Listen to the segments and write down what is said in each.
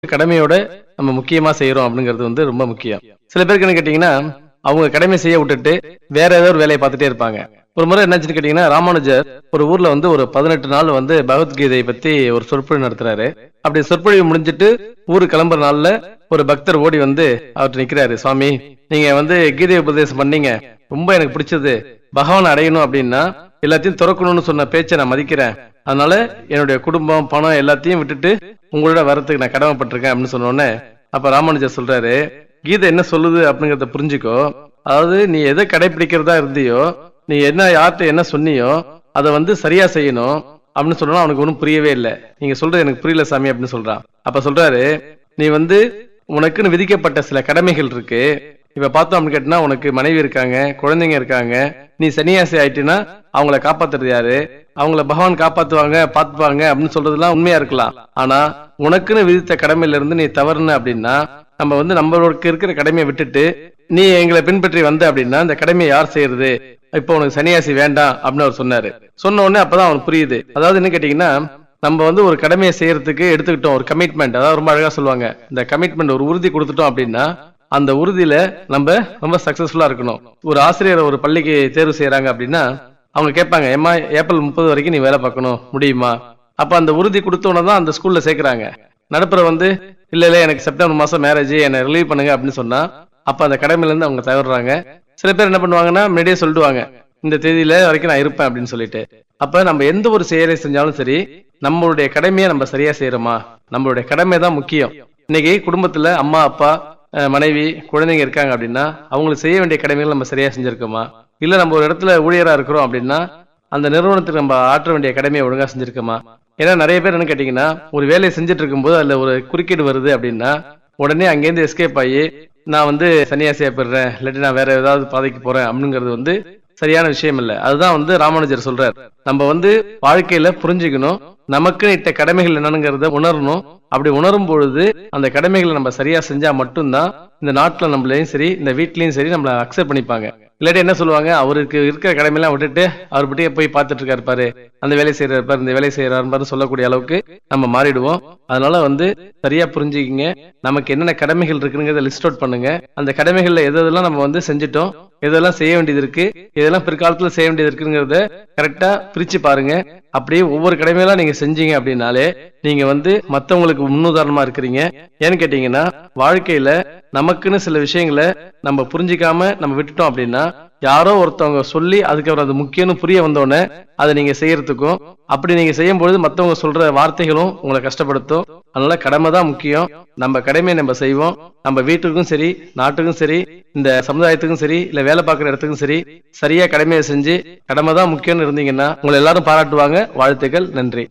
கடமையோட நம்ம முக்கியமா செய்யறோம் அப்படிங்கிறது வந்து ரொம்ப முக்கியம் சில பேருக்கு என்ன கேட்டீங்கன்னா அவங்க கடமை செய்ய விட்டுட்டு வேற ஏதோ ஒரு வேலையை பார்த்துட்டே இருப்பாங்க ஒரு முறை என்னாச்சுன்னு கேட்டீங்கன்னா ராமானுஜர் ஒரு ஊர்ல வந்து ஒரு பதினெட்டு நாள் வந்து பகவத்கீதையை பத்தி ஒரு சொற்பொழிவு நடத்துறாரு அப்படி சொற்பொழிவு முடிஞ்சிட்டு ஊரு கிளம்புற நாள்ல ஒரு பக்தர் ஓடி வந்து அவர்கிட்ட நிக்கிறாரு சுவாமி நீங்க வந்து கீதை உபதேசம் பண்ணீங்க ரொம்ப எனக்கு பிடிச்சது பகவான் அடையணும் அப்படின்னா எல்லாத்தையும் துறக்கணும்னு சொன்ன பேச்சை நான் மதிக்கிறேன் அதனால என்னுடைய குடும்பம் பணம் எல்லாத்தையும் விட்டுட்டு உங்களோட வரத்துக்கு நான் கடமைப்பட்டிருக்கேன் அப்படின்னு சொன்ன உடனே அப்ப ராமானுஜர் சொல்றாரு கீதை என்ன சொல்லுது அப்படிங்கறத புரிஞ்சுக்கோ அதாவது நீ எதை கடைபிடிக்கிறதா இருந்தியோ நீ என்ன யார்கிட்ட என்ன சொன்னியோ அதை வந்து சரியா செய்யணும் அப்படின்னு சொன்னா அவனுக்கு ஒன்றும் புரியவே இல்லை நீங்க சொல்றது எனக்கு புரியல சாமி அப்படின்னு சொல்றான் அப்ப சொல்றாரு நீ வந்து உனக்குன்னு விதிக்கப்பட்ட சில கடமைகள் இருக்கு இப்ப பார்த்தோம் அப்படின்னு கேட்டினா உனக்கு மனைவி இருக்காங்க குழந்தைங்க இருக்காங்க நீ சன்னியாசி ஆயிட்டினா அவங்கள காப்பாத்துறது யாரு அவங்கள பகவான் காப்பாத்துவாங்க பாத்துப்பாங்க அப்படின்னு சொல்றதெல்லாம் உண்மையா இருக்கலாம் ஆனா உனக்குன்னு விதித்த கடமையில இருந்து நீ தவறுன அப்படின்னா நம்ம வந்து நம்மளுக்கு இருக்கிற கடமையை விட்டுட்டு நீ எங்களை பின்பற்றி வந்த அப்படின்னா இந்த கடமையை யார் செய்யறது இப்போ உனக்கு சன்னியாசி வேண்டாம் அப்படின்னு அவர் சொன்னாரு சொன்ன உடனே அப்பதான் அவனுக்கு புரியுது அதாவது என்ன கேட்டீங்கன்னா நம்ம வந்து ஒரு கடமையை செய்யறதுக்கு எடுத்துக்கிட்டோம் ஒரு கமிட்மெண்ட் அதாவது ரொம்ப அழகா சொல்லுவாங்க இந்த கமிட்மெண்ட் ஒரு உறுதி கொடுத்துட்டோம் அப்படின்னா அந்த உறுதியில நம்ம ரொம்ப சக்சஸ்ஃபுல்லா இருக்கணும் ஒரு ஆசிரியர் ஒரு பள்ளிக்கு தேர்வு செய்யறாங்க அப்படின்னா அவங்க கேட்பாங்க ஏமா ஏப்ரல் முப்பது வரைக்கும் நீ வேலை பார்க்கணும் முடியுமா அப்ப அந்த உறுதி கொடுத்தோன்னு தான் அந்த ஸ்கூல்ல சேர்க்கறாங்க நடுப்புற வந்து இல்ல இல்ல எனக்கு செப்டம்பர் மாசம் மேரேஜ் என்னை ரிலீவ் பண்ணுங்க அப்படின்னு சொன்னா அப்ப அந்த கடமையில இருந்து அவங்க தவறுறாங்க சில பேர் என்ன பண்ணுவாங்கன்னா முன்னாடியே சொல்லிடுவாங்க இந்த தேதியில வரைக்கும் நான் இருப்பேன் அப்படின்னு சொல்லிட்டு அப்ப நம்ம எந்த ஒரு செயலை செஞ்சாலும் சரி நம்மளுடைய கடமையை நம்ம சரியா செய்யறோமா நம்மளுடைய கடமை தான் முக்கியம் இன்னைக்கு குடும்பத்துல அம்மா அப்பா அஹ், மனைவி குழந்தைங்க இருக்காங்க அப்படின்னா அவங்களுக்கு செய்ய வேண்டிய கடமைகள் நம்ம சரியா செஞ்சிருக்கோமா இல்ல நம்ம ஒரு இடத்துல ஊழியரா இருக்கிறோம் அப்படின்னா அந்த நிறுவனத்துக்கு நம்ம ஆற்ற வேண்டிய கடமையை ஒழுங்கா செஞ்சிருக்கோமா ஏன்னா நிறைய பேர் என்ன கேட்டீங்கன்னா ஒரு வேலையை செஞ்சுட்டு இருக்கும்போது அதுல ஒரு குறுக்கீடு வருது அப்படின்னா உடனே அங்கேருந்து எஸ்கேப் ஆகி நான் வந்து சன்னியாசியா போயிடுறேன் இல்லாட்டி நான் வேற ஏதாவது பாதைக்கு போறேன் அப்படிங்கிறது வந்து சரியான விஷயம் இல்ல அதுதான் வந்து ராமானுஜர் சொல்றார் நம்ம வந்து வாழ்க்கையில புரிஞ்சுக்கணும் நமக்கு இட்ட கடமைகள் என்னங்கிறத உணரணும் அப்படி உணரும் பொழுது அந்த கடமைகளை நம்ம சரியா செஞ்சா மட்டும்தான் இந்த நாட்டுல நம்மளையும் சரி இந்த வீட்லயும் சரி நம்மள அக்செப்ட் பண்ணிப்பாங்க இல்லாட்டி என்ன சொல்லுவாங்க அவருக்கு இருக்கிற கடமையெல்லாம் விட்டுட்டு அவர் பட்டியே போய் பார்த்துட்டு இருக்காரு பாரு அந்த வேலை செய்யறாரு பாரு இந்த வேலை செய்யறாரு பாரு சொல்லக்கூடிய அளவுக்கு நம்ம மாறிடுவோம் அதனால வந்து சரியா புரிஞ்சுக்கிங்க நமக்கு என்னென்ன கடமைகள் இருக்குங்கிறத லிஸ்ட் அவுட் பண்ணுங்க அந்த கடமைகள்ல எது எதெல்லாம் நம்ம வந்து செஞ்சுட்டோம் எதெல்லாம் செய்ய வேண்டியது இருக்கு எதெல்லாம் பிற்காலத்துல செய்ய வேண்டியது இருக்குங்கிறத கரெக்டா பிரிச்சு பாருங்க அப்படியே ஒவ்வொரு கடமையெல்லாம் நீங்க செஞ்சீங்க அப்படின்னாலே நீங்க வந்து மத்தவங்களுக்கு முன்னுதாரணமா இருக்கிறீங்க ஏன்னு கேட்டீங்கன்னா வாழ்க்கையில நமக்குன்னு சில விஷயங்களை நம்ம புரிஞ்சிக்காம நம்ம விட்டுட்டோம் அப்படின்னா யாரோ ஒருத்தவங்க சொல்லி அதுக்கப்புறம் அது முக்கியம்னு புரிய வந்தோடனே அதை நீங்க செய்யறதுக்கும் அப்படி நீங்க செய்யும் பொழுது மத்தவங்க சொல்ற வார்த்தைகளும் உங்களை கஷ்டப்படுத்தும் அதனால கடமை தான் முக்கியம் நம்ம கடமையை நம்ம செய்வோம் நம்ம வீட்டுக்கும் சரி நாட்டுக்கும் சரி இந்த சமுதாயத்துக்கும் சரி இல்ல வேலை பார்க்குற இடத்துக்கும் சரி சரியா கடமையை செஞ்சு கடமை தான் முக்கியம்னு இருந்தீங்கன்னா உங்களை எல்லாரும் பாராட்டுவாங்க வாழ்த்துக்கள் நன்றி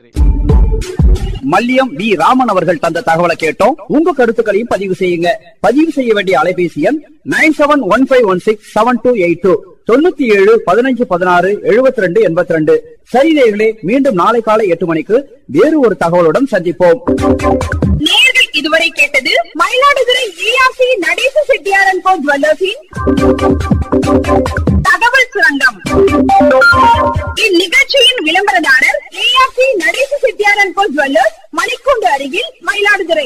மல்லியம் வி ராமன் அவர்கள் தந்த தகவலை கேட்டோம் உங்க கருத்துக்களையும் பதிவு செய்யுங்க பதிவு செய்ய வேண்டிய அலைபேசி எண் nine seven one five one six seven two eight two தொண்ணூத்தி ஏழு பதினஞ்சு பதினாறு எழுபத்தி ரெண்டு எண்பத்தி ரெண்டு சரி நேயர்களே மீண்டும் நாளை காலை எட்டு மணிக்கு வேறு ஒரு தகவலுடன் சந்திப்போம் நேயர்கள் இதுவரை கேட்டது மயிலாடுதுறை ஏஆர்சி நடேச செட்டியாரன் கோ ஜுவல்லர்ஸின் தகவல் சுரங்கம் இந்நிகழ்ச்சியின் விளம்பரதாரர் ஏஆர்சி நடேச செட்டியாரன் கோ ஜுவல்லர்ஸ் மணிக்கூண்டு அருகில் மயிலாடுதுறை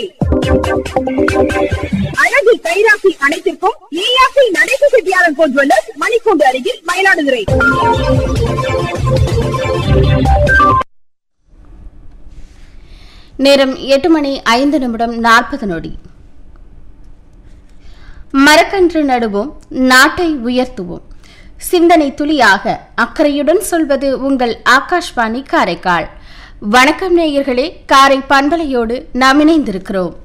அழகு கைராசி அனைத்திற்கும் ஏஆர்சி நடேச செட்டியாரன் கோ ஜுவல்லர்ஸ் மணிக்கூண்டு அருகில் மயிலாடுதுறை நேரம் எட்டு மணி ஐந்து நிமிடம் நாற்பது நொடி மரக்கன்று நடுவோம் நாட்டை உயர்த்துவோம் சிந்தனை துளியாக அக்கறையுடன் சொல்வது உங்கள் ஆகாஷ்வாணி காரைக்கால் வணக்கம் நேயர்களே காரை பண்பலையோடு நாம் இணைந்திருக்கிறோம்